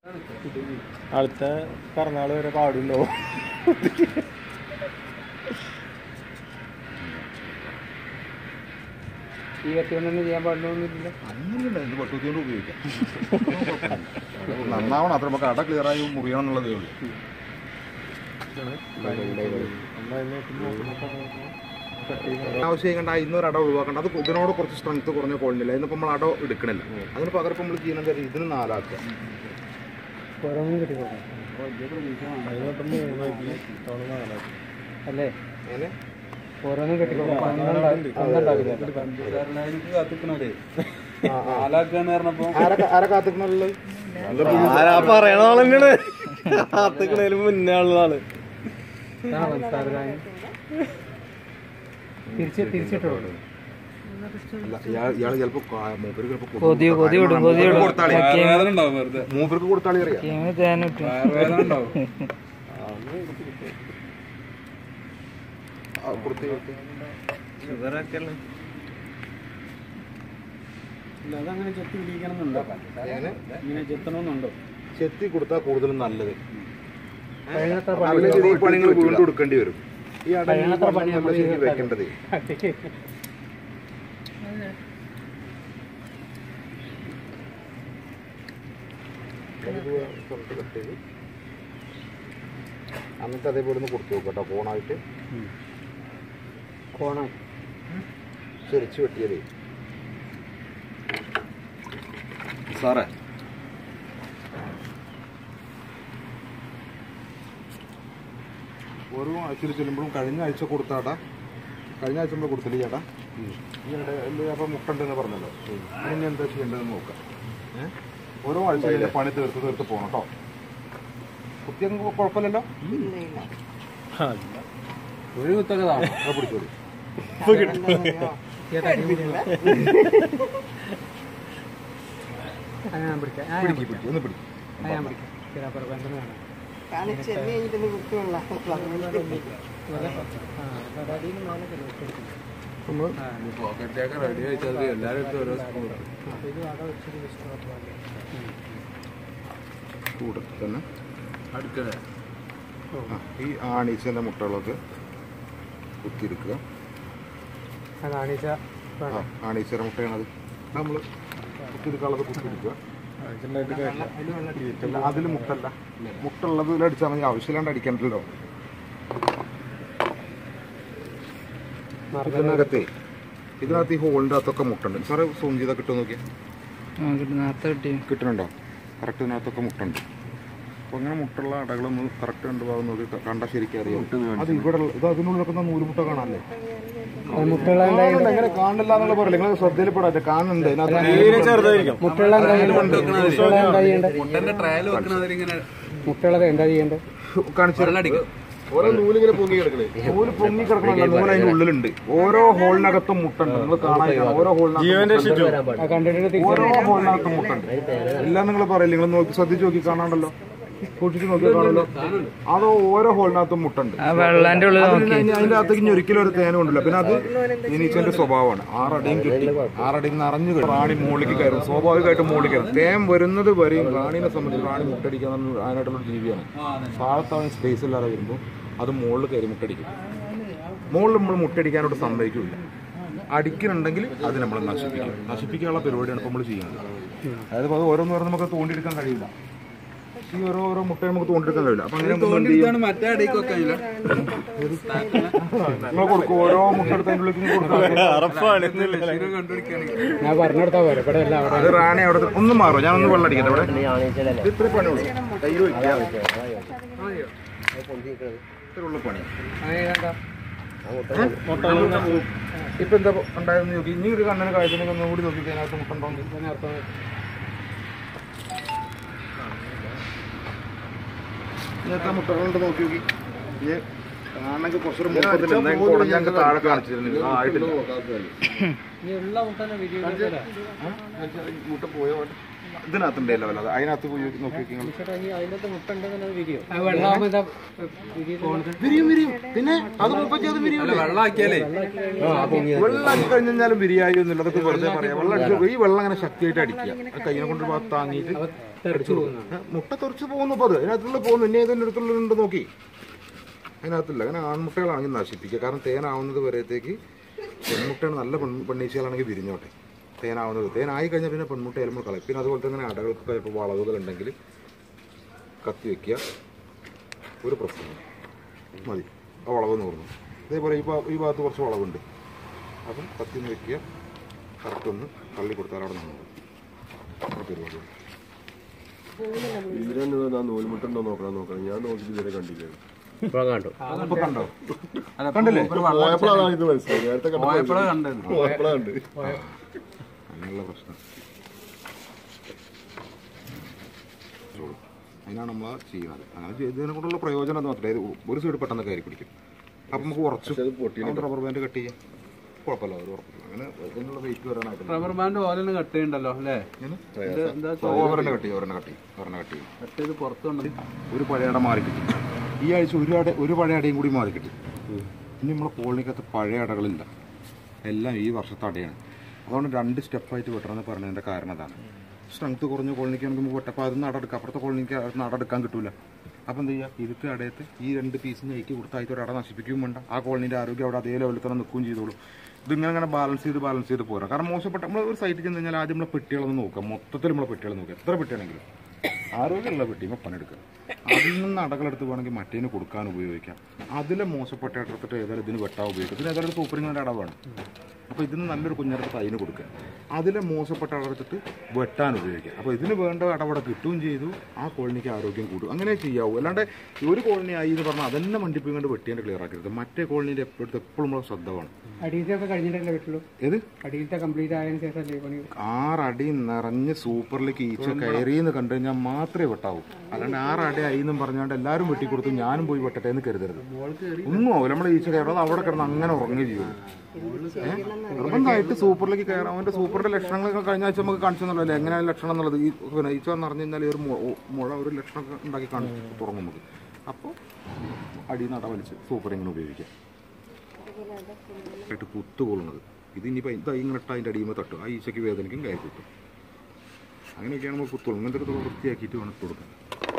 അടുത്ത പിറന്നാള് വരെ പാടുണ്ടാവും ഈ കത്തി കൊണ്ട് തന്നെ ചെയ്യാൻ പാടില്ല അങ്ങനെയല്ല ഇത് പട്ടുകൊണ്ട് ഉപയോഗിക്കാം നന്നാവണം അത്ര നമുക്ക് അട ക്ലിയർ ആയി മുറിയണം എന്നുള്ളതേ ഉള്ളൂ ആവശ്യം കണ്ട ഇന്നൊരു അട ഒഴിവാക്കണ്ട അത് ഇതിനോട് കുറച്ച് സ്ട്രെങ്ത് കുറഞ്ഞ കോളിനില്ല ഇന്നിപ്പോൾ നമ്മൾ അട എടുക്കണില്ല അതിന് പകരം ഇപ്പം നമ്മൾ ചെയ്യുന്നത് എന്താ ഇതിന് നാലാക്കുക ഓരോന്നും കിട്ടിക്കോട്ടെ അല്ലേ അങ്ങനെ ഓരോന്നും കിട്ടിക്കോട്ടെ പന്ത്രണ്ടാക്കില്ല ആരെ ആരെ കാത്തിക്കണുള്ളത് ആരാ പറയണ ആള് തന്നെയാണ് കാത്തിക്കണേലും മുന്നേ ഉള്ള ആള് ഇതാണ് പഞ്ചസാര ചായ. തിരിച്ച് തിരിച്ചിട്ടോ അല്ല ഇയാൾ ഇയാൾ ചിലപ്പോൾ മൂപ്പർക്ക് ചിലപ്പോൾ കൊതി കൊതി വിടും കൊതി വിടും കൊടുത്താളി മൂപ്പർക്ക് കൊടുത്താളി അറിയാം തേനിട്ടു ആ, കൊടുത്ത് കൊടുത്ത് അതങ്ങനെ ചെത്തി പിടിക്കണം എന്നുണ്ടോ എങ്ങനെ ഇങ്ങനെ ചെത്തണമെന്നുണ്ടോ ചെത്തി കൊടുത്താൽ കൂടുതലും നല്ലത് കഴിയാത്ത അവര് ഈ പണികൾ വീണ്ടും കൊടുക്കേണ്ടി വരും ഈ അട ഈ കഴിയാത്ത വണ്ണം പണി നല്ല നമ്മൾ ശരിക്ക് ചെയ്താൽ വെക്കേണ്ടത് അന്നത്തെ അതേപോലെ ഒന്ന് കൊടുത്തു നോക്കാം കേട്ടോ ഫോണായിട്ട് കോണം ചെറിച്ച് വെട്ടിയതേ സാറേ ഓരോ ആഴ്ചയിൽ ചെല്ലുമ്പോഴും കഴിഞ്ഞ ആഴ്ച കൊടുത്താടാ കഴിഞ്ഞ ആഴ്ച നമ്മൾ കൊടുത്തില്ല ചേട്ടാ ഈ ഇടയിൽ അപ്പം മുട്ടുണ്ടെന്ന് പറഞ്ഞല്ലോ ഇനി എന്താ ചെയ്യേണ്ടതെന്ന് നോക്കാം ഏ? ഓരോ ആഴ്ച ഇതിന്റെ പണി തീർത്ത് തീർത്ത് പോകണം കേട്ടോ കുത്തിയങ്ങ് കുഴപ്പമില്ലല്ലോ ഒരു കുത്തൊക്കെ അത് പിടിച്ചോളൂ ഞാൻ പിടിക്കാം ആ, ഞാൻ പിടിക്ക് പിടിക്കാം പിടിക്ക് ഒന്ന് പിടിക്കും ആ, ഞാൻ പിടിക്കാം ചിലപ്പോൾ പെൻഷൻ വേണം കൂടെ തന്നെ ആ, ഈ ആണീച്ചൻ്റെ മുട്ടകളൊക്കെ കുത്തിയെടുക്കുക അത് കാണിച്ച ആ ആണീച്ചയുടെ മുട്ടയാണത് നമ്മൾ കുത്തിയെടുക്കാനുള്ളത് കുത്തിയെടുക്കുക ഇല്ല അതിൽ മുട്ടല്ല മുട്ടുള്ളത് ഇതിൽ അടിച്ചാൽ മതി ആവശ്യമില്ലാണ്ട് അടിക്കണ്ടല്ലോ ഇതിനകത്തെ ഇതിനകത്ത് ഈ ഹോളിൻ്റെ അകത്തൊക്കെ മുട്ടുണ്ട് സാറേ സൂം ചെയ്താൽ കിട്ടുമോ നോക്കിയാൽ നേരത്തെ കിട്ടി കിട്ടുന്നുണ്ടോ കറക്റ്റ് ഇതിനകത്തൊക്കെ മുട്ടുണ്ട് അപ്പോൾ അങ്ങനെ മുട്ടുള്ള അടകൾ നമ്മൾ കറക്റ്റ് കണ്ട് ഭാഗം നോക്കി ക- കണ്ടാൽ ശരിക്കും അറിയാം അത് ഇവിടെ ഉള്ള- ഇത് അതിനുള്ളിലൊക്കെ നൂലുമുട്ട കാണാനല്ലേ മുട്ടുള്ള കാണുന്നുണ്ട്, എങ്ങനെ കാണില്ല എന്നുള്ള പറയില്ല നിങ്ങൾ ശ്രദ്ധയിൽപ്പെടാതെ കാണുന്നുണ്ട് ഇതിനകത്ത് ചെറുതായിരിക്കും മുട്ടുള്ള എന്താ ചെയ്യണ്ടേ മുട്ടുള്ള എന്താ ചെയ്യണ്ടേ മുട്ടുള്ളത് എന്താ ചെയ്യണ്ടേ കാണിച്ചു ഓരോ നൂലിങ്ങനെ പൊങ്ങി കിടക്കണേ നൂല് പൊങ്ങി കിടക്കണല്ല നൂല് അതിന്റെ ഉള്ളിലുണ്ട് ഓരോ ഹോളിനകത്തും മുട്ടുണ്ട് നിങ്ങൾ കാണാൻ ഓരോ ഹോളിനകത്തും ആ കണ്ടിട്ട് തിരിച്ച് ഓരോ ഹോളിനകത്തും മുട്ടുണ്ട് എല്ലാം നിങ്ങൾ പറയില്ല നിങ്ങൾ നോക്കി ശ്രദ്ധിച്ച് നോക്കി കാണാണ്ടല്ലോ സൂക്ഷിച്ച് നോക്കി കാണല്ലോ അതോ ഓരോ ഹോളിനകത്തും മുട്ടുണ്ട് വെള്ളാന്റെ ഉള്ളിൽ അതിന് അതിന് അതിന്റെ അകത്തേക്ക് ഇനി ഒരിക്കലും ഒരു തേനും ഉണ്ടല്ലോ പിന്നെ അത് ഇനീച്ചന്റെ സ്വഭാവമാണ് ആറടിയും കിട്ടി ആറടിയും നിറഞ്ഞു കിട്ടും റാണി മുകളിലേക്ക് കയറും സ്വാഭാവികമായിട്ട് മുകളിൽ കയറും തേൻ വരുന്നത് വരെയും റാണിനെ സംബന്ധിച്ച് റാണി മുട്ടടിക്കാൻ അതിനായിട്ടുള്ള ഒരു ജീവിയാണ് താഴത്തവൻ സ്പേസ് ഇല്ലാതെ വരുമ്പോൾ അത് മുകളിൽ കയറി മുട്ടടിക്കും മുകളിൽ നമ്മൾ മുട്ടടിക്കാനോട് സമ്മതിക്കില്ല അടിക്കുന്നുണ്ടെങ്കിൽ അത് നമ്മൾ നശിപ്പിക്കും നശിപ്പിക്കാനുള്ള പരിപാടിയാണ് ഇപ്പോൾ നമ്മൾ ചെയ്യുന്നത് അതായത് ഇപ്പോൾ അത് ഓരോന്ന് ഓരോ നമുക്ക് തോണ്ടിയെടുക്കാൻ കഴിയില്ല ഈ ഓരോ ഓരോ മുട്ട നമുക്ക് തോണ്ടിയെടുക്കാൻ കഴിയില്ല അപ്പൊ അങ്ങനെ നമ്മൾ എന്ത് ചെയ്യും? മറ്റേ അടിക്ക് വെക്കാനില്ല നിങ്ങൾ കൊടുക്കും ഓരോ മുട്ട എടുത്ത് അതിൻ്റെ ഉള്ളിലേക്ക് കൊടുക്കും ഞാൻ പറഞ്ഞെടുത്താ പോലെ ഇവിടെ അല്ല അവിടെ അത് റാണി അവിടെ ഒന്ന് മാറും ഞാൻ ഒന്ന് വെള്ളം അടിക്കട്ടെ ഇവിടെ ഇത് ഇത്ര പണിയുള്ളൂ കയ്യിൽ വയ്ക്കുക ഇത്രയുള്ള പണി ഇപ്പൊ എന്താ ഉണ്ടായെന്ന് നോക്കി ഇനി ഒരു കണ്ണന് കാഴ്ച ഒന്നും കൂടി നോക്കി അതിനകത്ത് മുട്ടുണ്ടോ ഇങ്ങനത്തെ മുട്ടകളുണ്ട് നോക്കി നോക്കി ഇത് കാണണമെങ്കിൽ കുറച്ചൊരു മുപ്പത്തിൽ എന്തെങ്കിലും കുറഞ്ഞ താഴെ കാണിച്ചിരുന്നു ആ, ആയിട്ടില്ല ഉള്ള മുട്ടനെ വീഡിയോ മുട്ട പോയോ ഇതിനകത്തുണ്ടല്ലോ അല്ലാതെ അതിനകത്ത് പോയി നോക്കി നോക്കി നിങ്ങൾ അതിന്റെ മുട്ട ഉണ്ടെന്നുള്ള വീഡിയോ വെള്ളമാകുമ്പോ എന്താ വിരിയും വിരിയും പിന്നെ അത് മുപ്പത്തി അത് വിരിയൂലേ വെള്ളാക്കിയാലേ വെള്ളം അടിച്ചു കഴിഞ്ഞാലും ബിരിയാണി ഒന്നുമില്ല അതൊക്കെ വെറുതെ പറയാം വെള്ളം അടിച്ചു ഈ വെള്ളം അങ്ങനെ ശക്തിയായിട്ട് അടിക്കുക ആ കയ്യിനെ കൊണ്ട് ഭാഗത്ത് താങ്ങിയിട്ട് തെറിച്ചു പോകുന്നതാണ് ഏ, മുട്ട തെറിച്ച് പോകുന്നു ഇപ്പോൾ അത് അതിനകത്തുള്ള പോകുന്നു ഇനി ഏതെങ്കിലും അടുത്തുള്ളുണ്ട് നോക്കി അതിനകത്തില്ല അങ്ങനെ ആൺമുട്ടകളാണെങ്കിൽ നശിപ്പിക്കുക കാരണം തേനാവുന്നത് വരത്തേക്ക് പെൺമുട്ടയാണ് നല്ല പെൺ പെണ്ണീച്ചകളാണെങ്കിൽ വിരിഞ്ഞോട്ടെ തേനാവുന്നത് തേനായി കഴിഞ്ഞാൽ പിന്നെ പെൺമുട്ട ചിലപ്പോൾ കളയും പിന്നെ അതുപോലെ തന്നെ അടകൾക്ക് ചിലപ്പോൾ വളവുകൾ ഉണ്ടെങ്കിൽ കത്തി വെക്കുക ഒരു പ്രശ്നം മതി ആ വളവ് നൂർന്നു അതേപോലെ ഈ ഭാ- ഈ ഭാഗത്ത് കുറച്ച് വളവുണ്ട് അപ്പം കത്തിന്ന് വെക്കുക കറക്റ്റ് ഒന്ന് തള്ളി കൊടുത്താൽ അവിടെ നിന്നു ആ പരിപാടിയാണ് ഇതിലെന്നെ നൂൽമുട്ടുണ്ടോ നോക്കണം നോക്കണം ഞാൻ നോക്കിയിട്ട് ഇതുവരെ കണ്ടില്ല ഇപ്പൊ കണ്ടോ പോയപ്പോഴാണ് ഇത് മനസ്സിലായി നേരത്തെ പോയപ്പോഴാണ് അങ്ങനെയുള്ള പ്രശ്നം അതിനാണ് നമ്മൾ ചെയ്യുന്നത് അങ്ങനെ ചെയ്തതിനെ കൊണ്ടുള്ള പ്രയോജനം എന്ന് മാത്രമേ ഇത് ഒരു സൈഡ് പെട്ടെന്ന് കയറി പിടിക്കും അപ്പം നമുക്ക് ഉറച്ചു അതുകൊണ്ട് റബ്ബർ ബാൻഡ് കട്ട് ചെയ്യാം കുഴപ്പമില്ല ഒരു ഉറപ്പില്ല അങ്ങനെ ഇതിനുള്ള വെയിറ്റ് വരാനായിട്ട് റബ്ബർ ബാൻഡ് ഓലെന്നെ കട്ട് ചെയ്യണ്ടല്ലോ അല്ലേ എന്താ ഓവറിനെ കട്ട് ചെയ്യും ഒരെണ്ണം കട്ട് ചെയ്യും ഒരെണ്ണം കട്ട് ചെയ്യും കട്ട് ചെയ്ത് പുറത്ത് കൊണ്ട് ഒരു പഴയട മാറി കിട്ടി ഈ ആഴ്ച ഒരു അട ഒരു പഴയ അടയും കൂടി മാറി കിട്ടി ഇനി നമ്മളെ കോളനിക്കകത്ത് പഴയ അടകളില്ല എല്ലാം ഈ വർഷത്തെ അടയാണ് അതുകൊണ്ട് രണ്ട് സ്റ്റെപ്പായിട്ട് വെട്ടണമെന്ന് പറഞ്ഞതിൻ്റെ കാരണം അതാണ് സ്ട്രെങ്ത് കുറഞ്ഞ കോളനിക്കാണെങ്കിൽ നമുക്ക് വെട്ടപ്പോൾ അത് നടടുക്കാം അപ്പുറത്തെ കോളനിക്ക് അത് നടടുക്കാൻ കിട്ടൂല അപ്പം എന്ത് ചെയ്യുക ഇരുത്ത് അടയത്ത് ഈ രണ്ട് പീസ് ഞെക്കി കൊടുത്തായിട്ട് ഒരു അട നശിപ്പിക്കുകയും വേണ്ട ആ കോളനിൻ്റെ ആരോഗ്യം അവിടെ അതേ ലെവലിൽ തന്നെ നിൽക്കുകയും ചെയ്തോളൂ ഇതിങ്ങനെ അങ്ങനെ ബാലൻസ് ചെയ്ത് ബാലൻസ് ചെയ്ത് പോരാ കാരണം മോശപ്പെട്ട നമ്മൾ ഒരു സൈറ്റിൽ ചെന്ന് കഴിഞ്ഞാൽ ആദ്യം നമ്മളെ പെട്ടികളൊന്ന് നോക്കാം മൊത്തത്തിൽ നമ്മളെ പെട്ടികൾ നോക്കുക എത്ര പെട്ടിയാണെങ്കിലും ആരോഗ്യമുള്ള പെട്ടിയുമ്പോൾ പണിയെടുക്കുക അതിൽ നിന്ന് അടകളെടുത്ത് വേണമെങ്കിൽ മറ്റേന് കൊടുക്കാൻ ഉപയോഗിക്കാം അതിലെ മോശപ്പെട്ട എടുത്തിട്ട് ഏതായാലും ഇതിന് വെട്ടാൻ ഉപയോഗിക്കും ഇതിന് ഏതായാലും സൂപ്പറിങ്ങിൻ്റെ അട വേണം അപ്പോൾ ഇതിന് നല്ലൊരു കുഞ്ഞെടുത്ത് അതിന് കൊടുക്കുക അതിലെ മോശപ്പെട്ട അടവെടുത്തിട്ട് വെട്ടാൻ ഉപയോഗിക്കുക അപ്പോൾ ഇതിന് വേണ്ട അടവട കിട്ടുകയും ചെയ്തു ആ കോളനിക്ക് ആരോഗ്യം കൂടും അങ്ങനെ ചെയ്യാവൂ അല്ലാണ്ട് ഒരു കോളനി ആയി എന്ന് പറഞ്ഞാൽ അതന്നെ മണ്ടിപ്പോയി കൊണ്ട് വെട്ടിയാണ്ട് ക്ലിയർ ആക്കരുത് മറ്റേ കോളനിയുടെ എപ്പോഴത്തെ എപ്പോഴും നമ്മളെ ശ്രദ്ധ വേണം അടിയിലൊക്കെ കഴിഞ്ഞിട്ടല്ലേ പറ്റുള്ളൂ ഏത് അടിയിലത്തെ കംപ്ലീറ്റ് ആയതിനു ശേഷം അല്ലേ പണി ആറടി നിറഞ്ഞ് സൂപ്പറിലേക്ക് ഈച്ച കയറിയെന്ന് കണ്ടു കഴിഞ്ഞാൽ മാത്രമേ വെട്ടാവൂ അല്ലാണ്ട് ആറടി ആയി എന്നും പറഞ്ഞാണ്ട് എല്ലാവരും വെട്ടിക്കൊടുത്തു ഞാനും പോയി വെട്ടട്ടെ എന്ന് കരുതരുത് ഒന്നും ആവില്ല നമ്മളെ ഈച്ച കയറാതെ അവിടെ കിടന്ന് അങ്ങനെ ഉറങ്ങുകയും ചെയ്യുള്ളൂ ഏഹ്? നിർബന്ധമായിട്ട് സൂപ്പറിലേക്ക് കയറാം അവന്റെ സൂപ്പറിന്റെ ലക്ഷണങ്ങളൊക്കെ കഴിഞ്ഞ ആഴ്ച നമുക്ക് കാണിച്ചു തന്നല്ലോ എങ്ങനെയാണ് ലക്ഷണം എന്നുള്ളത് ഈ പിന്നെ ഈച്ച എന്ന് പറഞ്ഞു കഴിഞ്ഞാൽ ഈ ഒരു മു- മുഴ ഒരു ലക്ഷണമൊക്കെ ഉണ്ടാക്കി കാണിച്ചു തുറങ്ങും നമുക്ക് അപ്പോൾ അടി നട വലിച്ച് സൂപ്പർ ഇങ്ങനെ ഉപയോഗിക്കാം ആയിട്ട് കുത്തുകൊള്ളുന്നത് ഇത് ഇനിയിപ്പോൾ ഇതാ ഇങ്ങനെ ഇട്ട് അതിൻ്റെ അടിയുമ്പോൾ തട്ടും ആ ഈച്ചയ്ക്ക് വേദനയ്ക്കും കയറി കുത്തും അങ്ങനെയൊക്കെയാണ് നമ്മൾ കുത്തുള്ളൂ ഇങ്ങനത്തെ ഒക്കെ വൃത്തിയാക്കിയിട്ട് വേണം ഇട്ട് കൊടുക്കാൻ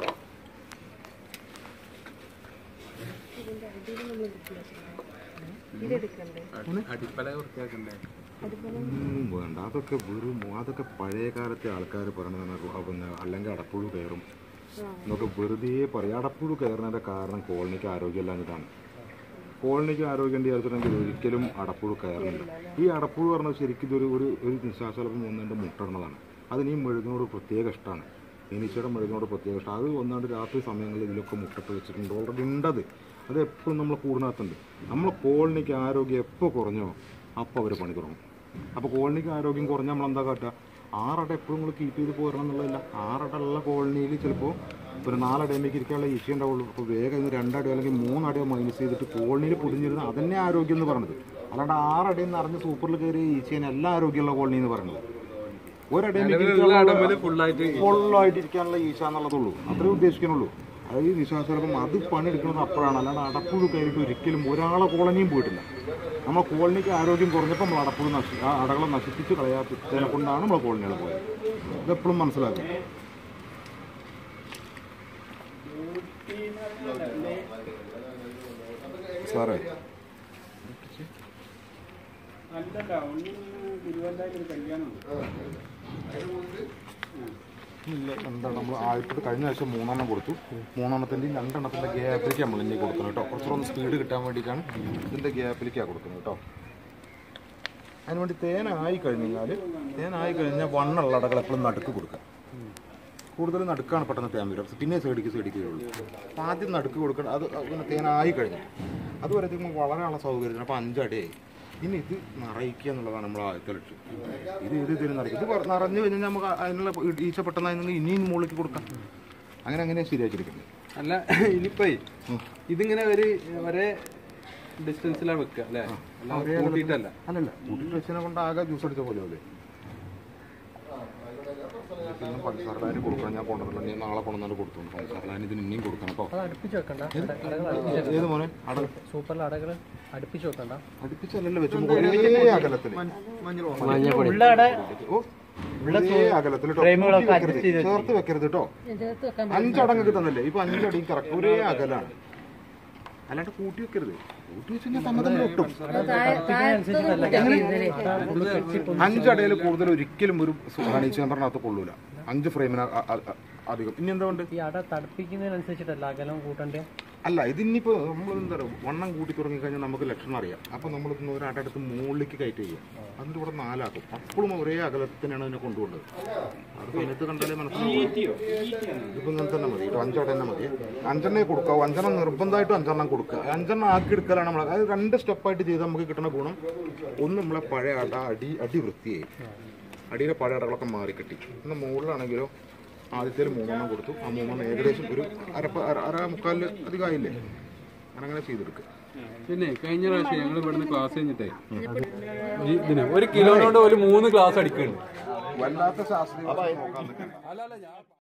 അടിപ്പല വൃത്തിയാക്കണ്ടേ ഒന്നും വേണ്ട അതൊക്കെ വെറും അതൊക്കെ പഴയ കാലത്തെ ആൾക്കാർ പറയണതാണ് പിന്നെ അല്ലെങ്കിൽ അടപ്പുഴു കയറും എന്നൊക്കെ വെറുതെ പറയും അടപ്പുഴു കയറുന്നതിൻ്റെ കാരണം കോളനിക്ക് ആരോഗ്യമില്ലാഞ്ഞിട്ടാണ് കോളനിക്ക് ആരോഗ്യം വിചാരിച്ചിട്ടുണ്ടെങ്കിൽ ഒരിക്കലും അടപ്പുഴു കയറുന്നില്ല ഈ അടപ്പുഴു പറഞ്ഞാൽ ശരിക്കും ഇതൊരു ഒരു ഒരു നിശാശലഭം ഒന്നുകൊണ്ട് മുട്ടിടുന്നതാണ് അതിന് ഈ മെഴുകിനോട് പ്രത്യേക ഇഷ്ടമാണ് ഈനീച്ചയുടെ മെഴുകിനോട് പ്രത്യേക ഇഷ്ടം അത് ഒന്നാണ്ട് രാത്രി സമയങ്ങളിൽ ഇതിലൊക്കെ മുട്ടിട്ട് വെച്ചിട്ടുണ്ട് ഓൾറെഡി ഉണ്ടത് അത് എപ്പോഴും നമ്മൾ കൂടുന്നകത്തുണ്ട് നമ്മളെ കോളനിക്ക് ആരോഗ്യം എപ്പോൾ കുറഞ്ഞോ അപ്പോൾ അവർ പണി തുടങ്ങും അപ്പോൾ കോളനിക്ക് ആരോഗ്യം കുറഞ്ഞാൽ നമ്മൾ എന്താ കാട്ടുക ആറട എപ്പോഴും നമ്മൾ കീപ്പ് ചെയ്ത് പോരണം എന്നുള്ളതില്ല ആറട ഉള്ള കോളനിയിൽ ചിലപ്പോൾ ഒരു നാലടയിലേക്ക് ഇരിക്കാനുള്ള ഈച്ച ഉണ്ടാവുള്ളൂ അപ്പോൾ വേഗം ഇന്ന് രണ്ടടയോ അല്ലെങ്കിൽ മൂന്നടയോ മൈനസ് ചെയ്തിട്ട് കോളനിയിൽ പൊതിഞ്ഞിരുന്ന അതന്നെ ആരോഗ്യം എന്ന് പറഞ്ഞത് അല്ലാണ്ട് ആറടയിൽ നിന്ന് അറിഞ്ഞ് സൂപ്പറിൽ കയറി ഈച്ചേനെ എല്ലാ ആരോഗ്യമുള്ള കോളനി എന്ന് പറയുന്നത് ഒരടയിൽ ഫുള്ളായിട്ട് ഫുള്ളായിട്ട് ഇരിക്കാനുള്ള ഈശ എന്നുള്ളതുള്ളൂ അത്രേ ഉദ്ദേശിക്കുന്നുള്ളൂ അത് ഈ വിശ്വാസത്തിലപ്പം അത് പണിയെടുക്കുന്നത് അപ്പോഴാണ് അല്ലാണ്ട് അടപ്പുഴു കയറിയിട്ട് ഒരിക്കലും ഒരാളെ കോളനിയും പോയിട്ടില്ല നമ്മളെ കോളനിക്ക് ആരോഗ്യം കുറഞ്ഞപ്പോൾ നമ്മൾ അടപ്പുഴു നശി ആ അടകളെ നശിപ്പിച്ച് കളയാത്തതിനെ കൊണ്ടാണ് നമ്മളെ കോളനികൾ പോയത് ഇതെപ്പോഴും മനസ്സിലാക്കുക സാറേ ഇല്ല എന്താണ് നമ്മൾ ആദ്യത്തെ കഴിഞ്ഞ ആഴ്ച മൂന്നെണ്ണം കൊടുത്തു മൂന്നെണ്ണത്തിൻ്റെ രണ്ടെണ്ണത്തിൻ്റെ ഗ്യാപ്പിലേക്ക് നമ്മൾ ഇനി കൊടുക്കണം കേട്ടോ കുറച്ചുകൂടെ സ്പീഡ് കിട്ടാൻ വേണ്ടിയിട്ടാണ് ഇതിൻ്റെ ഗ്യാപ്പിലേക്കാണ് കൊടുക്കുന്നത് കേട്ടോ അതിനുവേണ്ടി തേനായി കഴിഞ്ഞ് കഴിഞ്ഞാൽ തേനായി കഴിഞ്ഞാൽ വണ്ണുള്ള അടകൾ എപ്പോഴും നടുക്ക് കൊടുക്കുക കൂടുതൽ നടുക്കാണ് പെട്ടെന്ന് തേൻ വരും പിന്നെ സൈഡിക്ക് സൈഡിക്ക് വരുള്ളൂ അപ്പോൾ ആദ്യം നടുക്ക് കൊടുക്കണം അത് പിന്നെ തേനായി കഴിഞ്ഞു അതുവരത്തേക്കും വളരെയുള്ള സൗകര്യം അപ്പോൾ അഞ്ചടിയായി ഇനി ഇത് നിറയിക്കുക എന്നുള്ളതാണ് നമ്മൾ ആദ്യത്തെ ലക്ഷ്യം ഇത് ഇത് ഇതിന് നിറയ്ക്കും ഇത് പറ- നിറഞ്ഞു കഴിഞ്ഞാൽ നമുക്ക് അതിനുള്ള ഈച്ച പെട്ടെന്നായിരുന്നെങ്കിൽ ഇനിയും മുകളിലേക്ക് കൊടുക്കാം അങ്ങനെ അങ്ങനെ ശരിയാക്കിയിരിക്കുന്നത് അല്ല ഇനിയിപ്പോ ഇതിങ്ങനെ ഒരു ഒരേ ഡിസ്റ്റൻസിലാണ് വെക്കുക അല്ലേ അല്ല കൂട്ടിയിട്ടല്ല അല്ലല്ല കൂട്ടിട്ട് വെച്ചതിനെ കൊണ്ട് ആകെ ജ്യൂസ് അടിച്ച പോലെ അല്ലേ പിന്നെ പഞ്ചസാര ലായനി കൊടുക്കണം ഞാൻ കൊണ്ടുവന്നില്ല നീ നാളെ കൊണ്ടുവന്നിട്ട് കൊടുത്തു പഞ്ചസാര ലായനി ഇതിന് ഇനിയും കൊടുക്കണം കേട്ടോ അടുപ്പിച്ച് വെക്കണ്ട ഏത് മോനെ അട സൂപ്പറിൽ അടകൾ അടുപ്പിച്ച് വെക്കണ്ട അടുപ്പിച്ചല്ലല്ലോ വെച്ചു ഒരേ അകലത്തിൽ ഉള്ളടെ ഓ ഒരേ അകലത്തിൽ ട്ടോ. കൂട്ടി വെക്കരുത്. ചേർത്ത് വെക്കരുത് കേട്ടോ അഞ്ചടങ്ങൊക്കെ തന്നല്ലേ ഇപ്പൊ അഞ്ചടിയും കറക്റ്റ് ഒരേ അകലാണ് അല്ലാണ്ട് കൂട്ടി വെക്കരുത് കൂട്ടി വെച്ച് കഴിഞ്ഞാൽ സമ്മതം ഒട്ടും അഞ്ചടയിൽ കൂടുതൽ ഒരിക്കലും ഒരു ഹണി ചേമ്പറിനകത്ത് കൊള്ളൂല അഞ്ച് ഫ്രെയിമിന് അ- അ- അ- അധികം ഇനി എന്താ വേണ്ടത് ഈ അട തടുപ്പിക്കുന്നതിനനുസരിച്ചിട്ടല്ല അകലം കൂട്ടണ്ടേ അല്ല ഇതിനിപ്പോ നമ്മൾ എന്താ പറയുക വണ്ണം കൂട്ടി തുടങ്ങി കഴിഞ്ഞാൽ നമുക്ക് ലക്ഷണം അറിയാം അപ്പൊ നമ്മൾ ഒരു അടടുത്ത് മുകളിലേക്ക് കയറ്റി ചെയ്യാം എന്നിട്ട് ഇവിടെ നാലാക്കും അപ്പോഴും ഒരേ അകലത്തിനാണ് അതിനെ കൊണ്ടുപോകുന്നത് അത് സമയത്ത് കണ്ടാലേ മനസ്സിലാവും ഇതിപ്പോ ഇങ്ങനെ തന്നെ മതി ഒരു അഞ്ചട തന്നെ മതി അഞ്ചെണ്ണേ കൊടുക്കാവൂ അഞ്ചെണ്ണം നിർബന്ധമായിട്ടും അഞ്ചെണ്ണം കൊടുക്കുക അഞ്ചെണ്ണം ആക്കി എടുക്കലാണ് നമ്മൾ അതായത് രണ്ട് സ്റ്റെപ്പായിട്ട് ചെയ്താൽ നമുക്ക് കിട്ടുന്ന ഗുണം ഒന്ന് നമ്മളെ പഴയ അട അടി അടി വൃത്തിയായി അടിയിലെ പഴയ അടകളൊക്കെ മാറിക്കിട്ടി എന്നാൽ മുകളിലാണെങ്കിലോ ആദ്യത്തെ മൂന്നെണ്ണം കൊടുത്തു ആ മൂന്നെണ്ണം ഏകദേശം ഒരു അര അര അര മുക്കാലിൽ അധികമായില്ലേ അങ്ങനെ ചെയ്തെടുക്കുക പിന്നെ കഴിഞ്ഞ പ്രാവശ്യം ഞങ്ങൾ ഇവിടുന്ന് ക്ലാസ് കഴിഞ്ഞിട്ടേ ഈ ഇതിന് ഒരു കിലോനോട് ഒരു മൂന്ന് ക്ലാസ് അടിക്കുന്നുണ്ട് വല്ലാത്ത ശാസ്ത്രീയ നോക്കാൻ നിൽക്കണ്ട.